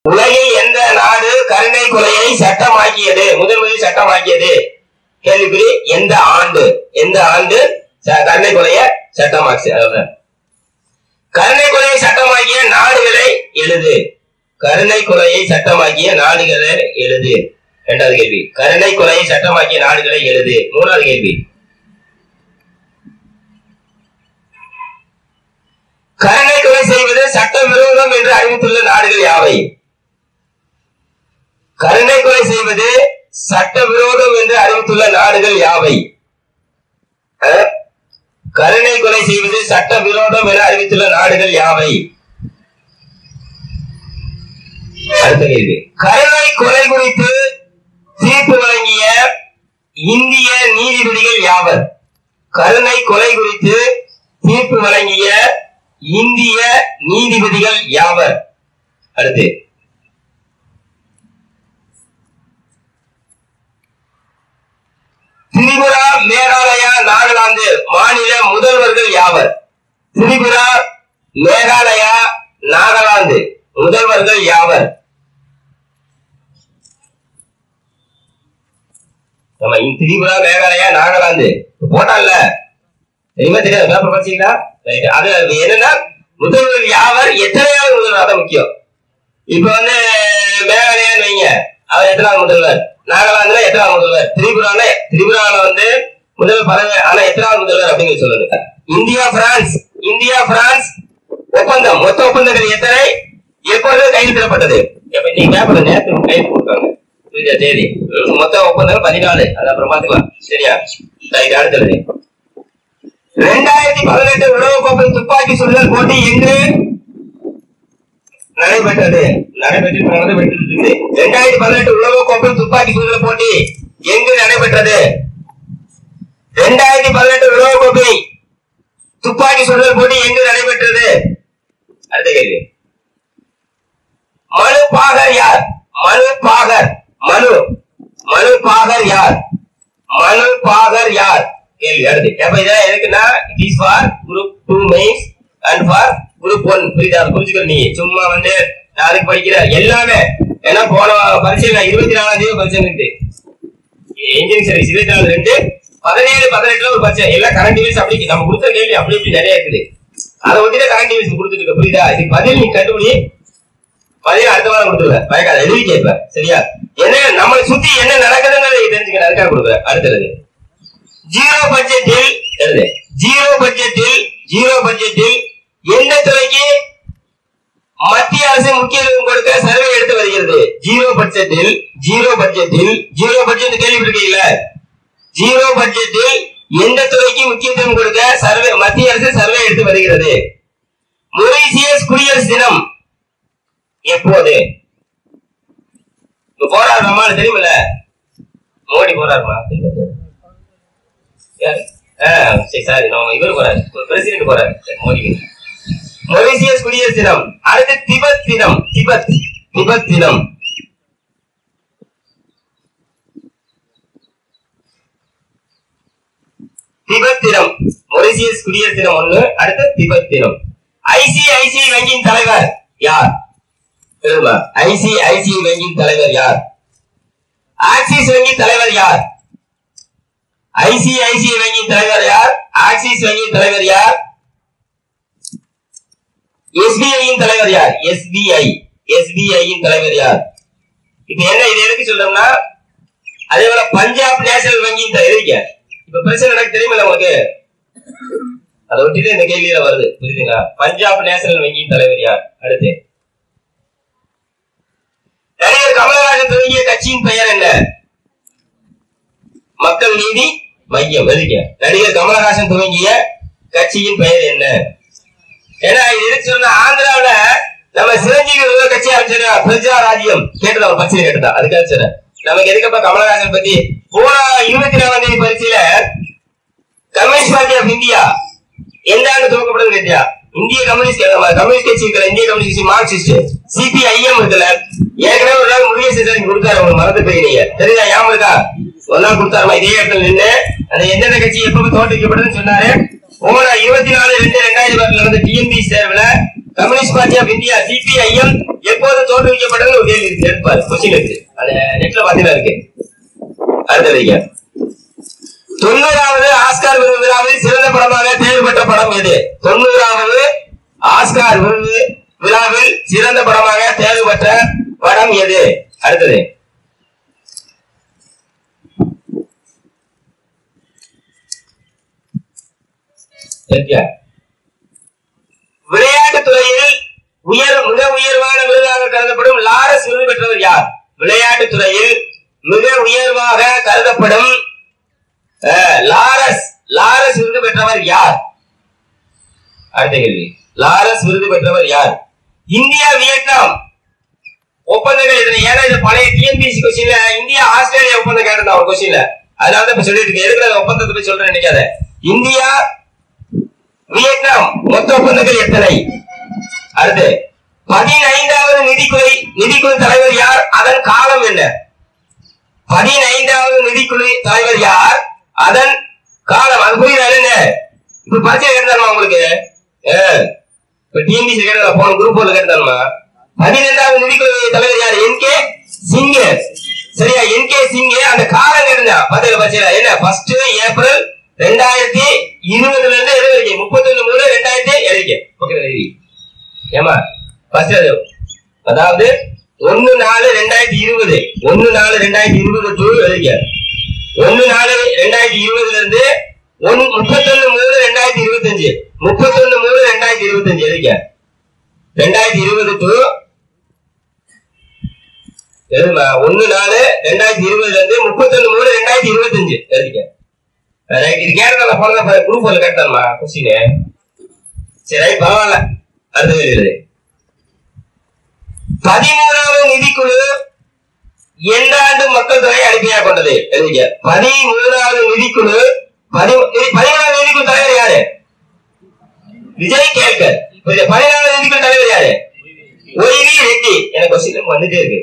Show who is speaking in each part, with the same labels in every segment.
Speaker 1: உலகில் எந்த நாடு கருணை கொலையை சட்டமாக்கியது முதன் முதலில் சட்டமாக்கியது கேள்விக்குறி எந்த ஆண்டு எந்த ஆண்டு ச- கருணை கொலையை சட்டமாக்கி அதான். கருணை கொலையை சட்டமாக்கிய நாடுகளை எழுது கருணை கொலையை சட்டமாக்கிய நாடுகளை எழுது இரண்டாவது கேள்வி கருணை கொலையை சட்டமாக்கிய நாடுகளை எழுது மூணாவது கேள்வி கருணை கொலை செய்வது சட்டவிரோதம் என்று அறிவித்துள்ள நாடுகள் யாவை கருணை கொலை செய்வது சட்டவிரோதம் என்று அறிவித்துள்ள நாடுகள் யாவை அஹ்? கருணை கொலை செய்வது சட்டவிரோதம் என அறிவித்துள்ள நாடுகள் யாவை அடுத்த கேள்வி கருணை கொலை குறித்து தீர்ப்பு வழங்கிய இந்திய நீதிபதிகள் யாவர் கருணை கொலை குறித்து தீர்ப்பு வழங்கிய இந்திய நீதிபதிகள் யாவர் அடுத்து திரிபுரா மேகாலயா நாகாலாந்து மாநில முதல்வர்கள் யாவர் திரிபுரா மேகாலயா நாகாலாந்து முதல்வர்கள் யாவர் நம்ம இந்த திரிபுரா மேகாலயா நாகாலாந்து போட்டான்ல தெரியுமா தெரியாது பேப்பர் படிச்சீங்களா ரைட் அது அது என்னன்னா முதல்வர் யாவர் எத்தனையாவது முதல்வர் அதான் முக்கியம் இப்ப வந்து மேகாலயான்னு வைங்க அவர் எத்தனாவது முதல்வர் நாகாலாந்துல எத்தனாவது முதல்வர் திரிபுரால திரிபுரால வந்து முதல்வர் பதவி ஆனா எத்தனாவது முதல்வர் அப்படிங்கிறது சொல்லுங்க இந்தியா பிரான்ஸ் இந்தியா பிரான்ஸ் ஒப்பந்தம் மொத்த ஒப்பந்தங்கள் எத்தனை எப்பொழுது கையெழுத்திடப்பட்டது எப்ப நீ பேப்பர்ல நேரத்து கையெழுத்து கொடுத்தாங்க புரியுதா தேதி மொத்த ஒப்பந்தங்கள் பதினாலு அது அப்புறம் பாத்துக்கலாம் சரியா ரைட் அடுத்தது ரெண்டாயிரத்தி பதினெட்டு உலகக்கோப்பை துப்பாக்கி சுடுதல் போட்டி எங்கு நடைபெற்றது நடைபெற்று நடந்துபெற்றது இரண்டாயிரத்தி பதினெட்டு உலகக்கோப்பை துப்பாக்கி சுடுதல் போட்டி எங்கு நடைபெற்றது இரண்டாயிரத்தி பதினெட்டு உலகக்கோப்பை துப்பாக்கி சுடுதல் போட்டி எங்கு நடைபெற்றது அடுத்த கேள்வி மனு பாகர் யார் மனு பாகர் மனு மனு பாகர் யார் மனு பாகர் யார் கேள்வி அடுத்து அப்ப இதெல்லாம் எதுக்குன்னா it is for group two mains and for group one புரியுதா புரிஞ்சுக்கோ நீ சும்மா வந்து நாளைக்கு படிக்கிற எல்லாமே ஏன்னா போன பரிசீலனை இருபத்தி நாலாம் தேதி பரிசீலனை இருக்கு இன்ஜினியரிங் சர்வீஸ் இருபத்தி நாலு ரெண்டு பதினேழு பதினெட்டுல ஒரு பரிசை எல்லாம் கரண்ட் டிவைஸ் அப்படி நம்ம கொடுத்த கேள்வி அப்படி இப்படி நிறைய இருக்குது அதை ஒட்டிதான் கரண்ட் டிவைஸ் கொடுத்துட்டு இருக்க புரியுதா இதுக்கு பதில் நீ கண்டுபிடி பதில் அடுத்த வாரம் கொடுத்துருவேன் பயக்காத எழுதி கேட்பேன் சரியா என்ன நம்மளை சுத்தி என்ன நடக்குதுங்கிறத தெரிஞ்சுக்கணும் அதுக்காக கொடுக்குறேன் அடுத்தது ஜீரோ பட்ஜெட்டில் எழுது ஜீரோ பட்ஜெட்டில் ஜீரோ பட்ஜெட்டில் எந்த துறைக்கு மத்திய அரசு முக்கியத்துவம் கொடுக்க சர்வே எடுத்து வருகிறது ஜீரோ பட்ஜெட்டில் ஜீரோ பட்ஜெட்டில் ஜீரோ பட்ஜெட் கேள்விப்பட்டிருக்கீங்கள ஜீரோ பட்ஜெட்டில் எந்த துறைக்கு முக்கியத்துவம் கொடுக்க சர்வே மத்திய அரசு சர்வே எடுத்து வருகிறது மொரீசியஸ் குடியரசு தினம் எப்போது இப்ப போராடுறோமா தெரியுமில்ல மோடி போராடுமா தெரியாது யாரு? ஆ, சரி சாரி நம்ம இவர் போறாரு பிரசிடென்ட் போறாரு சரி, மோடி மொரீசியஸ் குடியரசு தினம் அடுத்து திபெத் தினம் திபெத் திபெத் தினம் திபெத் தினம் மொரீசியஸ் குடியரசு தினம் ஒண்ணு அடுத்து திபெத் தினம் ஐசிஐசிஐ வங்கியின் தலைவர் யார் எழுதுமா ஐசிஐசிஐ வங்கியின் தலைவர் யார் ஆக்சிஸ் வங்கி தலைவர் யார் ஐசிஐசிஐ வங்கியின் தலைவர் யார் ஆக்சிஸ் வங்கியின் தலைவர் யார் எஸ்பிஐயின் தலைவர் யார் எஸ்பிஐ எஸ்பிஐயின் தலைவர் யார் இப்ப என்ன இது எதுக்கு சொல்றோம்னா அதே போல பஞ்சாப் நேஷனல் வங்கியின் த- எழுதிக்க இப்ப பிரச்சனை எனக்கு தெரியுமில்ல உங்களுக்கு அதை ஒட்டிட்டு இந்த கேள்வியில வருது புரியுதுங்களா பஞ்சாப் நேஷனல் வங்கியின் தலைவர் யார் அடுத்து நடிகர் கமலஹாசன் தொடங்கிய கட்சியின் பெயர் என்ன மக்கள் நீதி மையம் எதுக்க நடிகர் கமலஹாசன் துவங்கிய கட்சியின் பெயர் என்ன ஏன்னா இது எதுக்கு சொன்னா ஆந்திராவுல நம்ம சிரஞ்சீவி ஒரு கட்சி ஆரம்பிச்சிருக்கா பிரஜா ராஜ்யம் கேட்டதா ஒரு பச்சை கேட்டதா அதுக்காக சொன்னேன் நமக்கு எதுக்கப்ப கமலஹாசன் பத்தி போன இருபத்தி நாலாம் தேதி பரிசையில கம்யூனிஸ்ட் பார்ட்டி ஆஃப் இந்தியா எந்த ஆண்டு துவக்கப்படுது கேட்டியா இந்திய கம்யூனிஸ்ட் நம்ம கம்யூனிஸ்ட் கட்சி இருக்கிற இந்திய கம்யூனிஸ்ட் கட்சி மார்க்சிஸ்ட் சிபிஐஎம் இருக்குல்ல ஏற்கனவே ஒரு நாள் முருகேசன் சார் இங்க கொடுத்தாரு உங்களுக்கு மறந்து போயிருந்தீங்க தெரியுதா ஞாபகம் இருக்கா ஒரு நாள் கொடுத்தாருமா இதே இடத்துல நின்று அந்த எந்தெந்த கட்சி எப்ப தோற்றுவிக்கப்படுதுன்னு சொன்னாரு போன இருபத்தி நாலு ரெண்டு ரெண்டாயிரத்தி பத்துல நடந்த டிஎன்பி தேர்வுல communist party of India CPIM எப்போது தோற்றுவிக்கப்பட்டது ஒரு கேள்வி இருக்கு எடுப்பாரு கொஸ்டின் இருக்கு அந்த நெட்ல பாத்தீங்கன்னா இருக்கு அடுத்தது ஐயா தொண்ணூறாவது ஆஸ்கார் விருது விழாவில் சிறந்த படமாக தேர்வு பெற்ற படம் எது தொண்ணூறாவது ஆஸ்கார் விருது விழாவில் சிறந்த படமாக தேர்வு பெற்ற படம் எது அடுத்தது சரியா? விளையாட்டுத் துறையில் உயர் மிக உயர்வான விருதாக கருதப்படும் லாரஸ் விருது பெற்றவர் யார் விளையாட்டுத் துறையில் மிக உயர்வாக கருதப்படும் அஹ், லாரஸ் லாரஸ் விருது பெற்றவர் யார் அடுத்த கேள்வி லாரஸ் விருது பெற்றவர் யார் இந்தியா வியட்நாம் ஒப்பந்தங்கள் இதுல ஏன்னா இது பழைய டிஎன்பிசி கொஸ்டின்ல இந்தியா ஆஸ்திரேலியா ஒப்பந்தம் கேட்டிருந்தா ஒரு கொஸ்டின்ல அதனால தான் இப்ப சொல்லிட்டு இருக்கேன் எதுக்கு அந்த ஒப்பந்தத்தை போய் சொல்றேன் நினைக்காத இந்தியா வியட்நாம் மொத்த ஒப்பந்தங்கள் எத்தனை அடுத்து பதினைந்தாவது நிதிக்குழு நிதிக்குழு தலைவர் யார் அதன் காலம் என்ன பதினைந்தாவது நிதிக்குழு தலைவர் யார் அதன் காலம் அது புரியுதா என்ன இப்ப பரிச்சை கேட்டாமா உங்களுக்கு ஆ. இப்ப டிஎன்பிசி கேட்டா போன குரூப் ஒன்று கேட்டாமா பதினைந்தாவது நிதிக்குழு தலைவர் யார் என் கே சிங்க சரியா என் கே சிங்க அந்த காலம் கேட்டா பதில பரிச்சையில என்ன ஃபர்ஸ்ட் ஏப்ரல் ரெண்டாயிரத்தி இருபதுல இருந்து எழுதி வரைக்கும் முப்பத்தொன்னு மூணு ரெண்டாயிரத்தி எழுதிக்க ஓகே எழுதி ஏமா ஃபர்ஸ்ட் அது அதாவது ஒன்னு நாலு ரெண்டாயிரத்தி இருபது ஒன்னு நாலு ரெண்டாயிரத்தி இருபது டூ எழுதிக்க ஒன்னு நாலு ரெண்டாயிரத்தி இருபதுல இருந்து ஒன் முப்பத்தொன்னு மூணு ரெண்டாயிரத்தி இருபத்தஞ்சு முப்பத்தொன்னு மூணு ரெண்டாயிரத்தி இருபத்தஞ்சு எழுதிக்க ரெண்டாயிரத்தி இருபது டு எழுதுமா ஒன்னு நாலு ரெண்டாயிரத்தி இருபதுல இருந்து முப்பத்தொன்னு மூணு ரெண்டாயிரத்தி இருபத்தஞ்சு எழுதிக்க ரைட் இது கேட்டதால போனதா குரூப் ஒன்று கேட்டாமா கொஸ்டின் சரி ரைட் பரவாயில்ல அடுத்த கேள்வி பதிமூணாவது நிதிக்குழு எந்த ஆண்டு மக்கள் தொகை அடிப்படையாக கொண்டது எழுதிக்க பதிமூணாவது நிதிக்குழு பதி- இது பதிமூணாவது நிதிக்குழு தலைவர் யாரு விஜய் கேல்கர் புரியுதா? பதினாலாவது நிதிக்குழு தலைவர் யாரு ஒய்வி ரெட்டி எனக்கு கொஸ்டின் வந்துட்டே இருக்கு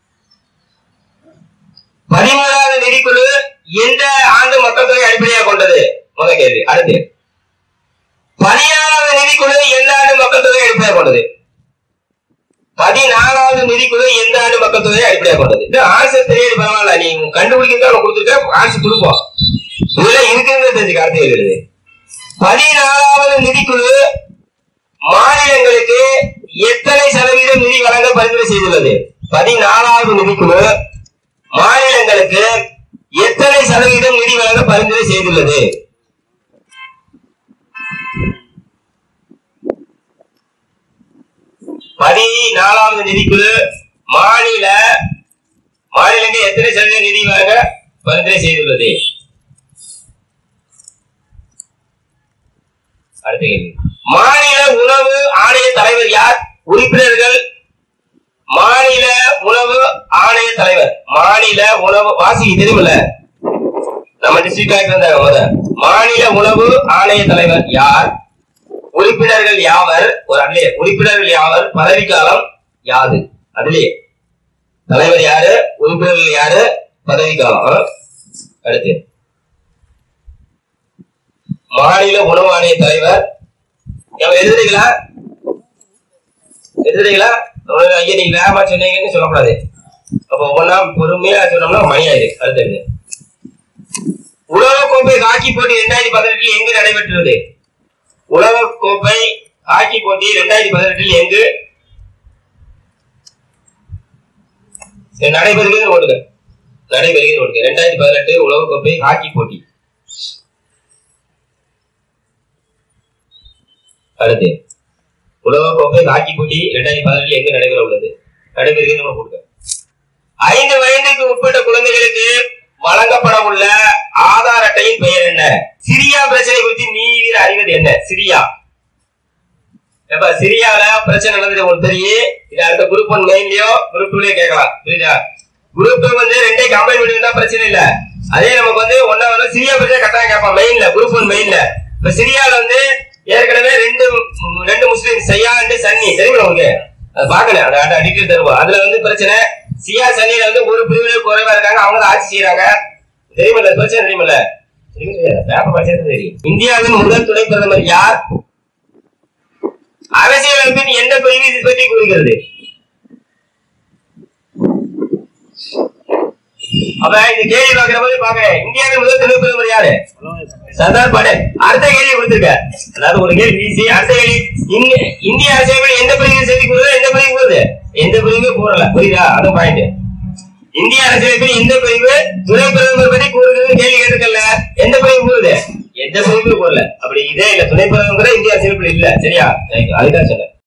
Speaker 1: பதிமூணாவது நிதிக்குழு எந்த ஆண்டு மக்கள் தொகை அடிப்படையாக கொண்டது முதல் கேள்வி அடுத்து பதினாலாவது நிதிக்குழு எந்த ஆண்டு மக்கள் தொகை அடிப்படையாக கொண்டது பதினாலாவது நிதிக்குழு எந்த ஆண்டு மக்கள் தொகை அடிப்படையாக கொண்டது இது ஆன்சர் தெரியாது பரவாயில்ல நீ கண்டுபிடிக்கிறதா கொடுத்துருக்க ஆன்சர் கொடுப்போம் இதுல இருக்குன்னு தெரிஞ்சுக்க அடுத்த கேள்வி எழுது. பதினாலாவது நிதிக்குழு மாநிலங்களுக்கு எத்தனை சதவீதம் நிதி வழங்க பரிந்துரை செய்துள்ளது பதினாலாவது நிதிக்குழு மாநிலங்களுக்கு எத்தனை சதவீதம் நிதி வழங்க பரிந்துரை செய்துள்ளது பதினாலாவது நிதிக்குழு மாநில மாநிலங்கள் எத்தனை சதவீதம் நிதி வழங்க பரிந்துரை செய்துள்ளது அடுத்த கேள்வி மாநில உணவு ஆணைய தலைவர் யார் உறுப்பினர்கள் மாநில உணவு ஆணைய தலைவர் மாநில உணவு வாசி தெரியுமில்ல நம்ம டிஸ்ட்ரிக்ட் ஆக்ட் இருந்தாங்க முத மாநில உணவு ஆணைய தலைவர் யார் உறுப்பினர்கள் யாவர் ஒரு அதுலயே உறுப்பினர்கள் யாவர் பதவிக்காலம் யாது அதுலயே தலைவர் யாரு உறுப்பினர்கள் யாரு பதவிக்காலம் ஆ? அடுத்து மாநில உணவு ஆணைய தலைவர் எவ எழுதுறீங்களா எழுதுறீங்களா உங்களுக்கு ஐயா நீங்க வேகமா சொன்னீங்கன்னு சொல்லக்கூடாது அப்ப ஒவ்வொன்றா பொறுமையா சொன்னோம்னா மணி ஆயிடு அடுத்தது உலகக்கோப்பை ஹாக்கி போட்டி இரண்டாயிரத்தி பதினெட்டில் எங்கு நடைபெற்றது உலகக்கோப்பை ஹாக்கி போட்டி இரண்டாயிரத்தி பதினெட்டில் எங்கு சரி, நடைபெறுகிறது ஓடுங்க நடைபெறுகிறது ஓடுங்க இரண்டாயிரத்தி பதினெட்டு உலகக்கோப்பை ஹாக்கி போட்டி அடுத்து உலகக்கோப்பை ஹாக்கி போட்டி இரண்டாயிரத்தி பதினெட்டில் எங்கு நடைபெற உள்ளது நடைபெறுகிறது நம்ம கொடுங்க ஐந்து வயதுக்கு உட்பட்ட குழந்தைகளுக்கு வழங்கப்பட உள்ள ஆதார் அட்டையின் பெயர் என்ன சிரியா பிரச்சனை குறித்து நீர் அறிவது என்ன சிரியா எப்ப சிரியால பிரச்சனை நடந்தது உங்களுக்கு தெரியும் இது அடுத்த குரூப் ஒன் மெயின்லயோ குரூப் டூலயோ கேட்கலாம் புரியுதா குரூப் டூ வந்து ரெண்டே கம்பைன் பண்ணி பிரச்சனை இல்ல அதே நமக்கு வந்து ஒன்னா வந்து சிரியா பிரச்சனை கட்டாயம் கேட்பான் மெயின்ல குரூப் ஒன் மெயின்ல இப்ப சிரியால வந்து ஏற்கனவே ரெண்டு ம், ரெண்டு முஸ்லீம் சையா அண்ட் சன்னி தெரியுமா உங்களுக்கு அது பாக்கல அந்த டீட்டெயில் தருவோம் அதுல வந்து பிரச்சனை சியா சன்னியில வந்து ஒரு பிரிவு குறைவா இருக்காங்க அவங்க தான் ஆட்சி செய்யறாங்க தெரியுமில்ல பிரச்சனை தெரியுமில்ல தெரியுமில்ல? பேப்பர் படிச்சது தெரியும் இந்தியாவின் முதல் துணை பிரதமர் யார் அரசியலமைப்பின் எந்த பிரிவு இது பற்றி கூறுகிறது அப்ப இந்த கேள்வி பார்க்கிற போது பாக்க இந்தியாவின் முதல் துணை பிரதமர் யாரு சர்தார் பட்டேல் அடுத்த கேள்வி கொடுத்திருக்க அதாவது ஒரு கேள்வி ஈஸி அடுத்த கேள்வி இந்திய இந்திய அரசியல் எந்த பிரிவு செய்தி கூறுது எந்த பிரிவு கூறுது எந்த பிரிவு கூறல புரியுதா அது பாயிண்ட் இந்திய அரசியலமைப்பில் எந்த பிரிவு துணை பிரதமர் பற்றி கூறுகிறது கேள்வி கேட்டுக்கல எந்த பிரிவு கூறுது எந்த பிரிவு கூறல அப்படி இதே இல்ல துணை பிரதமர் இந்திய அரசியலமைப்பில் இல்ல சரியா Right. அதுதான் சொன்னேன்